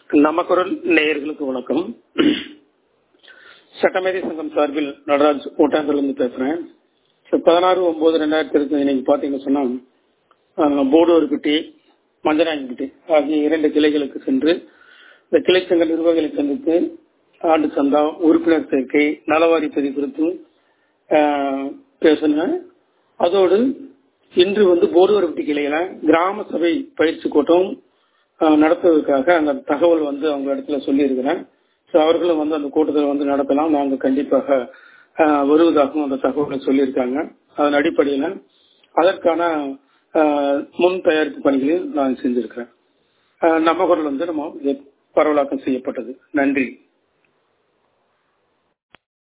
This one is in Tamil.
நம்ம குரல் நேயர்களுக்கு வணக்கம் சட்டமேதை சங்கம் சார்பில் நடராஜ் ஓட்டாந்திலிருந்து பேசுறேன் பதினாறு ஒன்பது ரெண்டாயிரத்தி இருபத்தி இன்னைக்கு பாத்தீங்கன்னு சொன்னா போடோர்பட்டி மஞ்சநாயன்பட்டி ஆகிய இரண்டு கிளைகளுக்கு சென்று இந்த கிளை சங்க நிர்வாகிகளை சந்தித்து ஆண்டு சந்தா உறுப்பினர் சேர்க்கை நலவாரி பதிவு குறித்தும் பேசினேன் அதோடு இன்று வந்து போடுவரப்பட்டி கிளையில கிராம சபை பயிற்சி கூட்டம் நடத்துவதற்காக அந்த தகவல் வந்து அவங்க இடத்துல சொல்லியிருக்கிறேன் ஸோ அவர்களும் வந்து அந்த கூட்டத்தில் வந்து நடத்தலாம் நாங்கள் கண்டிப்பாக வருவதாகவும் அந்த தகவலை சொல்லியிருக்காங்க அதன் அடிப்படையில் அதற்கான முன் தயாரிப்பு பணிகளில் நான் செஞ்சிருக்கிறேன் நம்ம குரல் வந்து நம்ம பரவலாக்கம் செய்யப்பட்டது நன்றி